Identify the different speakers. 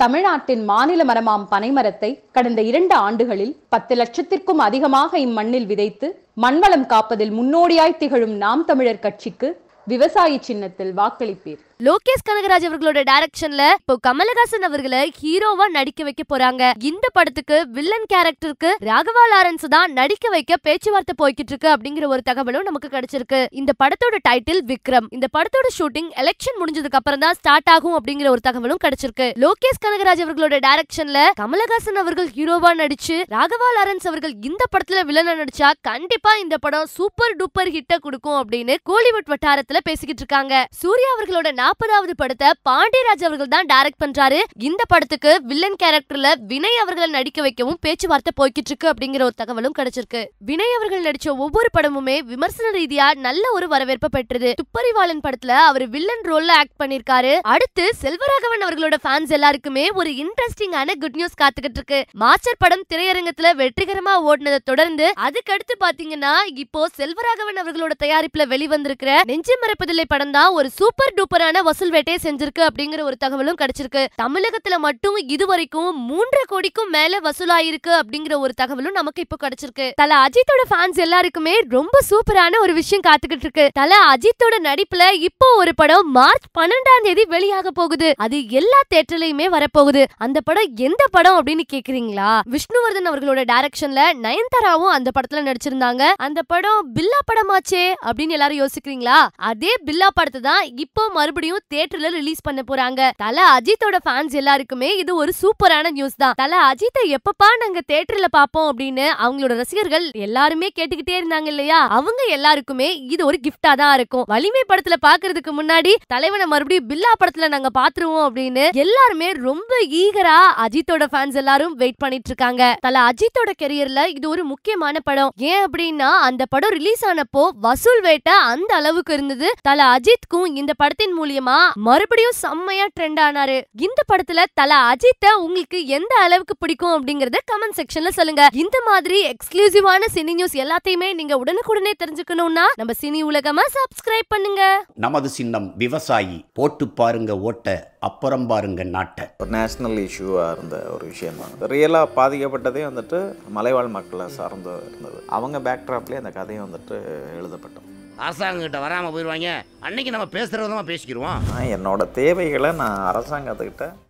Speaker 1: தமிழ்நாட்டின் மாநில மரமாம் பனைமரத்தை கடந்த இரண்டு ஆண்டுகளில் பத்து லட்சத்திற்கும் அதிகமாக இம்மண்ணில் விதைத்து மண்வளம் காப்பதில் முன்னோடியாய் திகழும் நாம் தமிழர் கட்சிக்கு விவசாயி சின்னத்தில் வாக்களிப்பீர்
Speaker 2: லோகேஷ் கனகராஜ் அவர்களோட டைரக்ஷன்ல இப்போ கமலஹாசன் அவர்களை ஹீரோவா நடிக்க வைக்க போறாங்க இந்த படத்துக்கு வில்லன் கேரக்டருக்கு ராகவா லாரன்ஸ் தான் நடிக்க வைக்க பேச்சுவார்த்தை போய்கிட்டு இருக்கு அப்படிங்கிற ஒரு தகவலும் நமக்கு கிடைச்சிருக்கு இந்த படத்தோட டைட்டில் விக்ரம் இந்த படத்தோட ஷூட்டிங் எலெக்ஷன் முடிஞ்சதுக்கு அப்புறம் தான் ஸ்டார்ட் ஆகும் அப்படிங்கிற ஒரு தகவலும் கிடைச்சிருக்கு லோகேஷ் கனகராஜ் அவர்களோட டைரக்ஷன்ல கமலஹாசன் அவர்கள் ஹீரோவா நடிச்சு ராகவா லாரன்ஸ் அவர்கள் இந்த படத்துல வில்லனா நடிச்சா கண்டிப்பா இந்த படம் சூப்பர் டூப்பர் ஹிட்ட கொடுக்கும் அப்படின்னு கோலிவுட் வட்டாரத்துல பேசிக்கிட்டு இருக்காங்க சூர்யா அவர்களோட நாற்பதாவது படத்தை பாண்டியராஜ் அவர்கள் தான் டைரக்ட் பண்றாரு இந்த படத்துக்கு வில்லன் கேரக்டர்ல வினய் அவர்களை நடிக்க வைக்கவும் பேச்சுவார்த்தை போய்கிட்டு இருக்கு அப்படிங்கிற ஒரு தகவலும் கிடைச்சிருக்கு வினய் அவர்கள் நடிச்ச ஒவ்வொரு படமுமே விமர்சன ரீதியா நல்ல ஒரு வரவேற்பை பெற்றது துப்பறிவாளன் படத்துல அவர் வில்லன் ரோல்ல ஆக்ட் பண்ணிருக்காரு அடுத்து செல்வராகவன் அவர்களோட ஃபேன்ஸ் எல்லாருக்குமே ஒரு இன்ட்ரெஸ்டிங்கான குட் நியூஸ் காத்துக்கிட்டு இருக்கு மாஸ்டர் படம் திரையரங்கத்துல வெற்றிகரமா ஓடினதை தொடர்ந்து அதுக்கடுத்து பாத்தீங்கன்னா இப்போ செல்வராகவன் அவர்களோட தயாரிப்புல வெளிவந்திருக்கிற நெஞ்சு மறைப்பதில்லை படம் தான் ஒரு சூப்பர் டூப்பரான வசூல் வேட்டையை செஞ்சிருக்கு அப்படிங்கிற ஒரு தகவலும் கிடைச்சிருக்கு தமிழகத்துல மட்டும் இதுவரைக்கும் மூன்றரை கோடிக்கும் மேல வசூலாயிருக்கு அப்படிங்கிற ஒரு தகவலும் நமக்கு இப்போ கிடைச்சிருக்கு தல அஜித்தோட ஃபேன்ஸ் எல்லாருக்குமே ரொம்ப சூப்பரான ஒரு விஷயம் காத்துக்கிட்டு இருக்கு தல அஜித்தோட நடிப்புல இப்போ ஒரு படம் மார்ச் பன்னெண்டாம் தேதி வெளியாக போகுது அது எல்லா தேட்டர்லயுமே வரப்போகுது அந்த படம் எந்த படம் அப்படின்னு கேக்குறீங்களா விஷ்ணுவர்தன் அவர்களோட டைரக்ஷன்ல நயன்தாராவும் அந்த படத்துல நடிச்சிருந்தாங்க அந்த படம் பில்லா படமாச்சே அப்படின்னு எல்லாரும் யோசிக்கிறீங்களா அதே பில்லா படத்தை தான் இப்போ மறுபடியும் தியேட்டர்ல ரிலீஸ் பண்ண போறாங்க தல அஜித்தோட ஃபேன்ஸ் எல்லாருக்குமே இது ஒரு சூப்பரான நியூஸ் தான் தல அஜித்தை எப்பப்பா நாங்க தியேட்டர்ல பாப்போம் அப்படின்னு அவங்களோட ரசிகர்கள் எல்லாருமே கேட்டுக்கிட்டே இருந்தாங்க இல்லையா அவங்க எல்லாருக்குமே இது ஒரு கிஃப்டா தான் இருக்கும் வலிமை படத்துல பாக்குறதுக்கு முன்னாடி தலைவனை மறுபடியும் பில்லா படத்துல நாங்க பாத்துருவோம் அப்படின்னு எல்லாருமே ரொம்ப ஈகரா அஜித்தோட ஃபேன்ஸ் எல்லாரும் வெயிட் பண்ணிட்டு இருக்காங்க தல அஜித்தோட கெரியர்ல இது ஒரு முக்கியமான படம் ஏன் அப்படின்னா அந்த படம் ரிலீஸ் ஆனப்போ வசூல் வேட்டை அந்த அளவுக்கு இருந்தது தல அஜித்க்கும் இந்த படத்தின் மூலியமா மறுபடியும் செம்மையா ட்ரெண்ட் ஆனாரு இந்த படத்துல தல அஜித்த உங்களுக்கு எந்த அளவுக்கு பிடிக்கும் அப்படிங்கறத கமெண்ட் செக்ஷன்ல சொல்லுங்க இந்த மாதிரி எக்ஸ்க்ளூசிவான சினி நியூஸ் எல்லாத்தையுமே நீங்க உடனுக்குடனே தெரிஞ்சுக்கணும்னா நம்ம சினி உலகமா சப்ஸ்கிரைப் பண்ணுங்க
Speaker 3: நமது சின்னம் விவசாயி போட்டு பாருங்க ஓட்ட அப்புறம் பாருங்க நாட்டை
Speaker 4: ஒரு நேஷ்னல் இஷ்யூவாக இருந்த ஒரு விஷயம் தான் ரியலாக பாதிக்கப்பட்டதே வந்துட்டு மலைவாழ் மக்களை சார்ந்து இருந்தது அவங்க பேக்ட்ராப்லேயே அந்த கதையை வந்துட்டு எழுதப்பட்டோம்
Speaker 5: அரசாங்கக்கிட்ட வராமல் போயிடுவாங்க அன்னைக்கு நம்ம பேசுகிற விதமாக பேசிக்கிடுவோம்
Speaker 4: நான் என்னோட தேவைகளை நான் அரசாங்கத்துக்கிட்ட